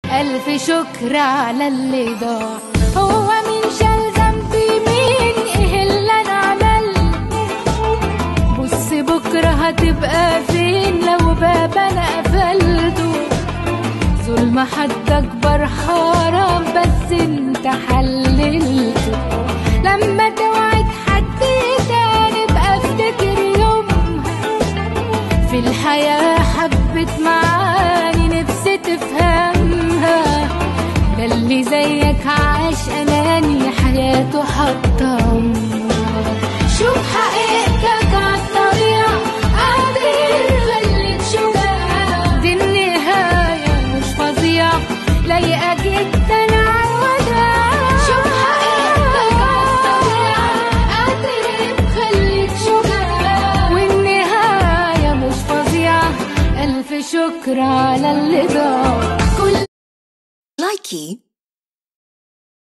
ألف شكر على اللي ضاع هو مين شال ذنبي مين ايه اللي انا عملت بص بكرة هتبقى فين لو باب انا قفلته ظلم حد اكبر حرام بس انت حللته لما توعد حد تاني بقى افتكر يومها في الحياة حبت معاني نفسي تفهمها ده اللي زيك عاش أناني حياته حطم شوف حقيقتك عالطريق قادر خليك شجاع دي النهاية مش فظيعة لايقة جدا عالوداع شوف حقيقتك عالطريق قادر خليك شجاع والنهاية مش فظيعة ألف شكر على اللي ضاع كل Likey